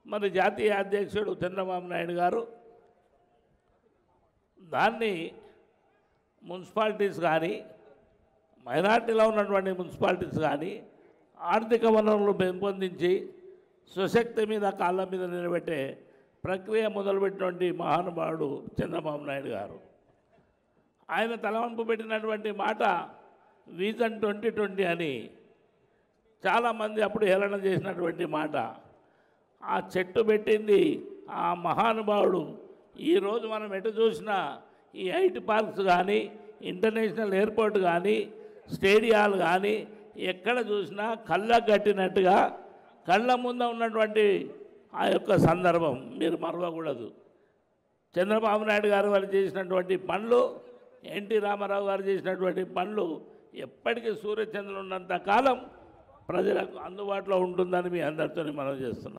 మరి జాతీయ అధ్యక్షుడు చంద్రబాబు నాయుడు గారు దాన్ని మున్సిపాలిటీస్ కానీ మైనార్టీలో ఉన్నటువంటి మున్సిపాలిటీస్ కానీ ఆర్థిక వనరులు పెంపొందించి స్వశక్తి మీద కాళ్ళ మీద నిలబెట్టే ప్రక్రియ మొదలుపెట్టినటువంటి మహానుభావుడు చంద్రబాబు నాయుడు గారు ఆయన తలవంపు పెట్టినటువంటి మాట విజన్ ట్వంటీ ట్వంటీ అని చాలామంది అప్పుడు హేళన చేసినటువంటి మాట ఆ చెట్టు పెట్టింది ఆ మహానుభావుడు ఈరోజు మనం ఎటు చూసినా ఈ ఐటీ పార్క్స్ కానీ ఇంటర్నేషనల్ ఎయిర్పోర్ట్ కానీ స్టేడియాలు కానీ ఎక్కడ చూసినా కళ్ళ కట్టినట్టుగా కళ్ళ ముంద ఉన్నటువంటి ఆ యొక్క సందర్భం మీరు మరవకూడదు చంద్రబాబు నాయుడు గారు వారు చేసినటువంటి పనులు ఎన్టీ రామారావు గారు చేసినటువంటి పనులు ఎప్పటికీ సూర్యచంద్రులు ఉన్నంత కాలం ప్రజలకు అందుబాటులో ఉంటుందని మీ అందరితో మనం చేస్తున్నాం